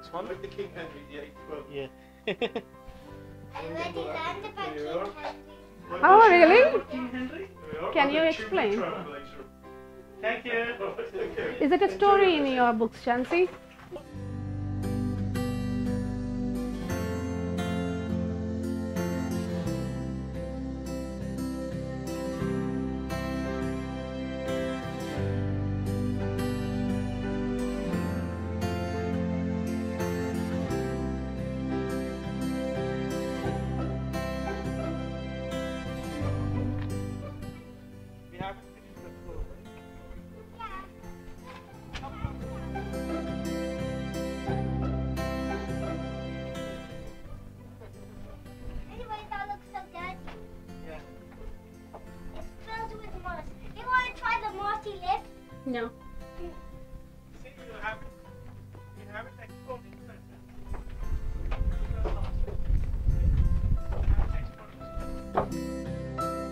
This one? With the King Henry VIII quote. Yeah. I already learned about New King York. Henry. What Oh, was your really? name? King Henry? New York. Can I'm you a explain? Tudor translator. Thank you. Thank you. Is it a story in your books, Chancy? We haven't finished the floor, right? Anyway, that looks so dirty. Yeah. It's filled with moss. You want to try the mossy lip? No. See, you haven't, you haven't explored inside that. You haven't explored inside.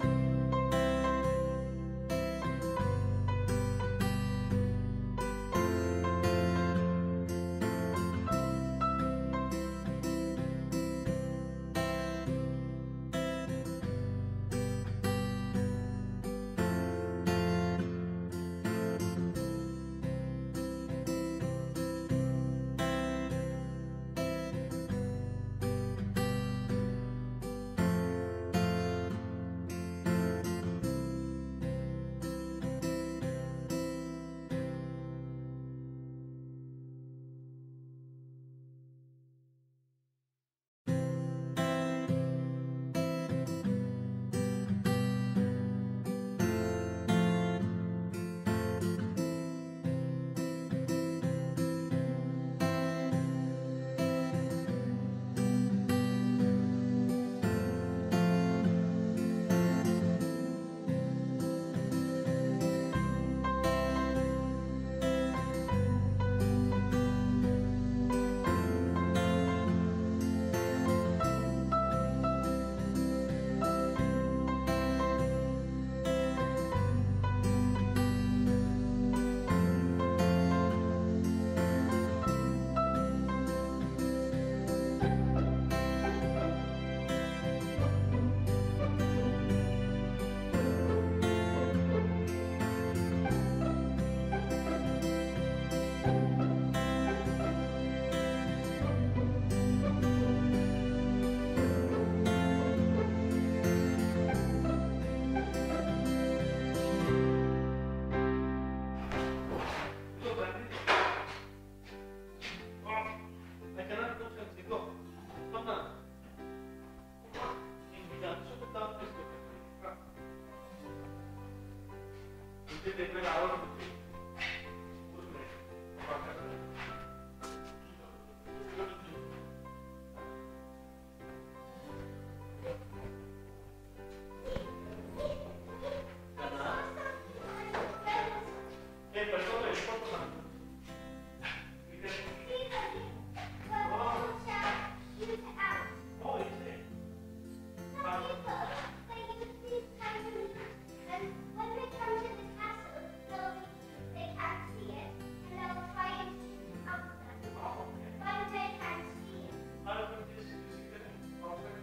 I cannot do something. Go. Come on. In the answer to that is the ఇంటి దగ్గర రావడం నేను పెట్టుకోవాలి వెళ్ళిపోతున్నాను Oh, is it? How do this is it often?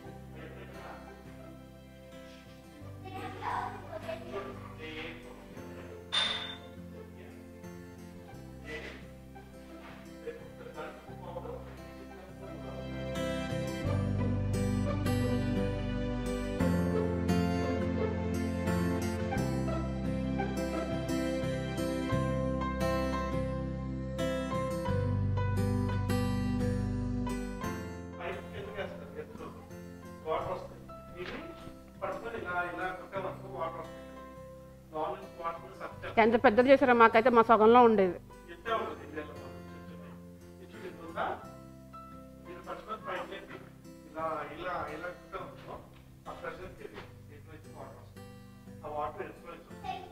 పైకి కిందకి వేస్తారు ఎత్తు వాటర్ వస్తాయి ఇది పట్టుకొని ఇలా ఇలా కొట్టామనుకో వాటర్ వస్తాయి లోన్ నుంచి వాటర్ సత్యం ఎంత పెద్దది చేశారో మాకైతే మా సగంలో ఉండేది ఎత్తే ఉంటుంది ఇండియాలో ఇటు ఉందా మీరు పట్టుకొని పైకి లేపి ఇలా ఇలా ఇలా కొట్టామనుకో ఆ ప్రెషర్కి ఇటు నుంచి వాటర్ వస్తాయి ఆ వాటర్ ఎత్తు నుంచి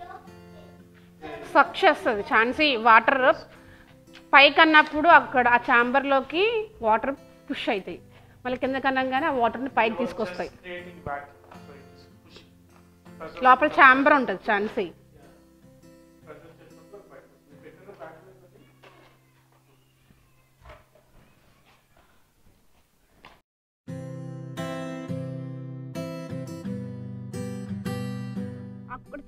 సక్ చేస్తుంది ఛాన్సీ వాటర్ పైకి అన్నప్పుడు అక్కడ ఆ ఛాంబర్లోకి వాటర్ పుష్ అవుతాయి మళ్ళీ కింద కన్నాగానే ఆ వాటర్ని పైకి తీసుకొస్తాయి creating back so it's pushing లోపల ఛాంబర్ ఉంటుంది ఛాన్సీ ప్రెషర్ చేసినప్పుడు బయట పెట్టిన బ్యాక్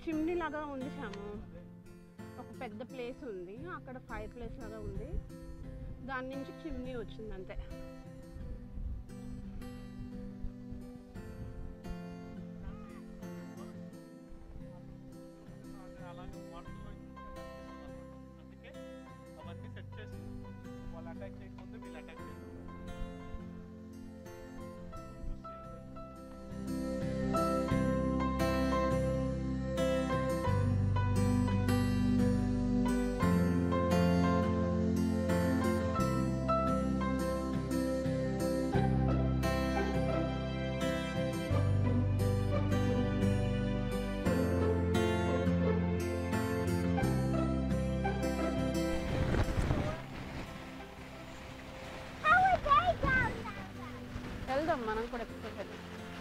చిమ్నీ లాగా ఉంది శ్యాము ఒక పెద్ద ప్లేస్ ఉంది అక్కడ ఫైర్ ప్లేస్ లాగా ఉంది దాని నుంచి చిమ్నీ వచ్చింది అంతే అలాగే వాటర్లో అందుకే అవన్నీ సెట్ చేసి వాళ్ళు అటాక్ చేయకముందు వీళ్ళు అటాక్ చేస్తారు How would they down there? వెళ్దాం మనం కూడా ఎక్స్ప్లోర్ చేద్దాం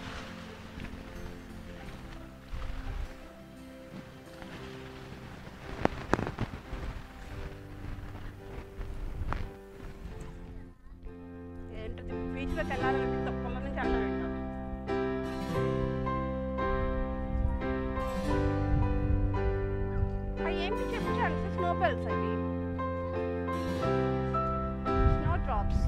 ఏంటది బీచ్లోకి వెళ్ళాలంటే తొక్కల నుంచి వెళ్ళడం ఏంటో అవి ఏంటి చెప్పు చాలు స్నో పెల్స్ అవి స్నో డ్రాప్స్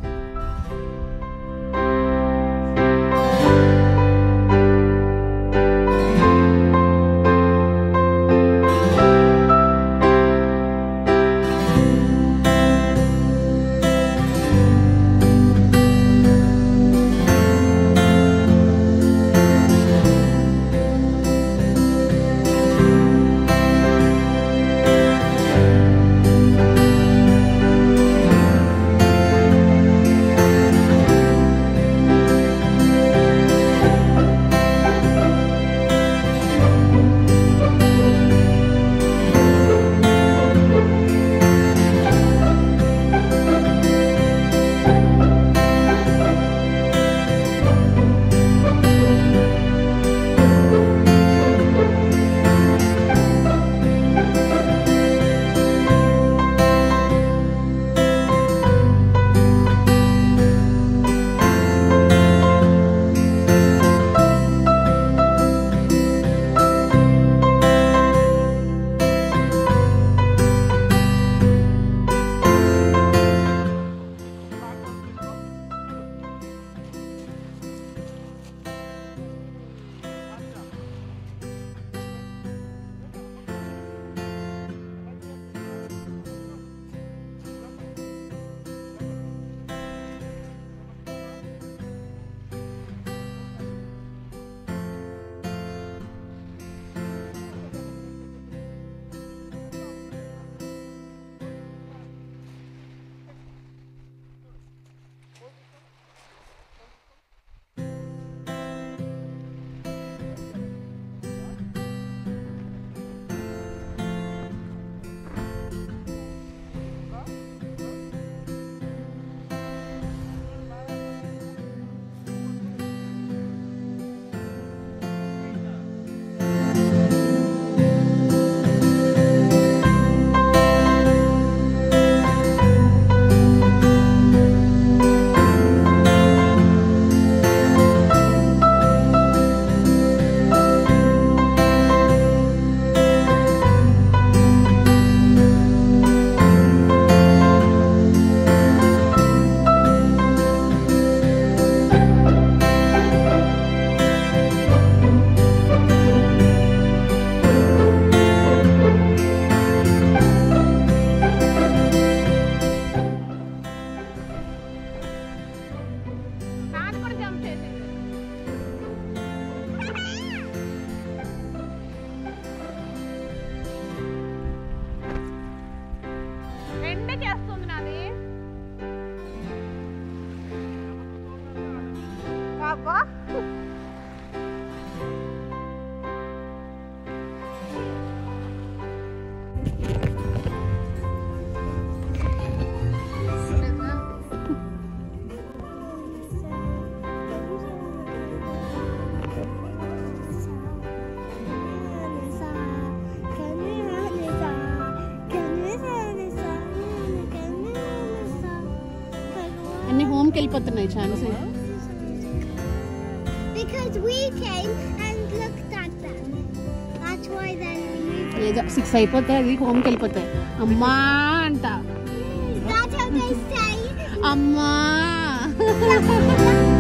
నాది కూడా జంప్ చేసింది రెండే చేస్తుంది నాది పాపా అన్ని హోమ్కి వెళ్ళిపోతున్నాయి chance Because we came and looked at them. That's why they're five six అయిపోతాయి అది హోమ్కి వెళ్ళిపోతాయి అమ్మా అంట That's how they say. అమ్మా That's